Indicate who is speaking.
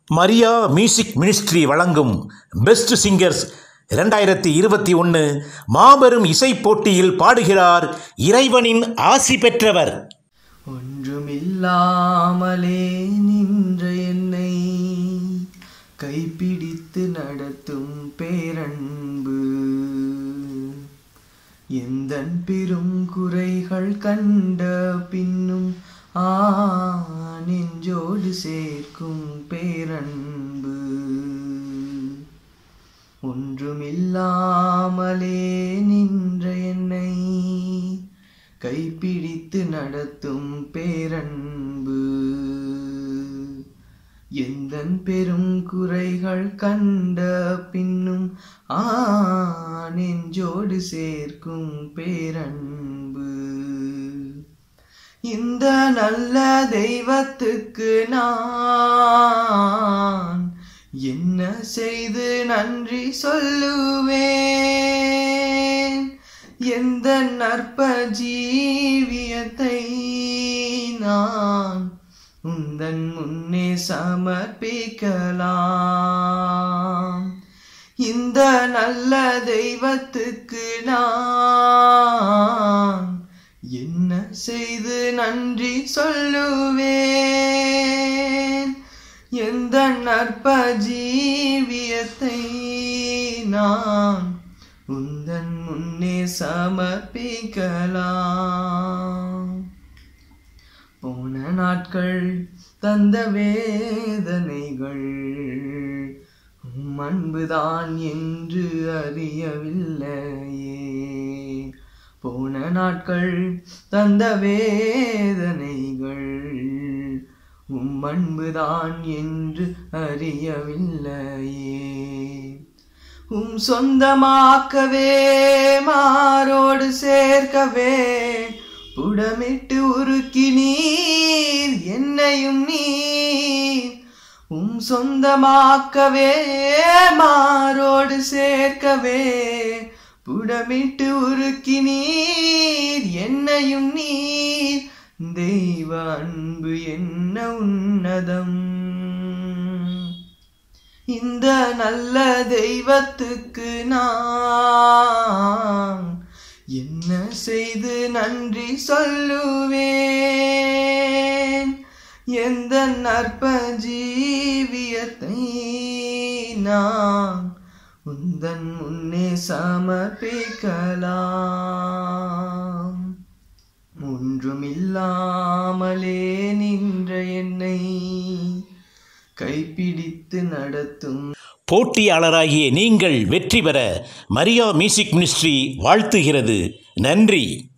Speaker 1: Maria music ministry வழங்கும் best singers இரண்டாயிரத்தி இருபத்தி ஒன்று மாபெரும் இசைப் போட்டியில் பாடுகிறார் இறைவனின் ஆசி பெற்றவர்
Speaker 2: ஒன்றுமில்லாமலே நின்ற என்னை கைப்பிடித்து நடத்தும் பேரன்பு எந்தன் பெரும் குறைகள் கண்ட பின்னும் ஆ நெஞ்சோடு சேர்க்கும் பேரன்பு ஒன்றுமில்லாமலே நின்ற என்னை கைப்பிடித்து நடத்தும் பேரன்பு எந்தன் பெரும் குறைகள் கண்ட பின்னும் ஆ நெஞ்சோடு சேர்க்கும் பேரன்பு இந்த நல்ல தெய்வத்துக்கு நான் என்ன செய்து நன்றி சொல்லுவேன் எந்த நற்ப ஜீவியத்தை நான் உந்தன் முன்னே சமர்ப்பிக்கலாம் இந்த நல்ல தெய்வத்துக்கு நான் என்ன செய்து நன்றி சொல்லுவேன் எந்த நற்ப ஜீவியத்தை நான் உந்தன் முன்னே சமர்ப்பிக்கலாம் போன நாட்கள் தந்த வேதனைகள் உம் அன்புதான் என்று அறியவில்லையே போன நாட்கள் தந்த வேதனைகள் உம் அன்புதான் என்று அறியவில்லையே உம் சொந்தமாக்கவே மாரோடு சேர்க்கவே புடமிட்டு உருக்கி நீர் என்னையும் நீர் உம் சொந்தமாக்கவே மாரோடு சேர்க்கவே புடமிட்டு உருக்கி நீர் என்னையும் நீர் தெய்வ அன்பு என்ன உன்னதம் இந்த நல்ல தெய்வத்துக்கு நான் என்ன செய்து நன்றி சொல்லுவேன் எந்த நற்ப ஜீவியத்தை நான் உந்தன் முன்னே சமர்ப்பிக்கலாம் ஒன்றுமில்லாமலே நின்ற என்னை கைப்பிடித்து நடத்தும்
Speaker 1: போட்டியாளராகிய நீங்கள் வெற்றி பெற மரியா மியூசிக் மினிஸ்ட்ரி வாழ்த்துகிறது நன்றி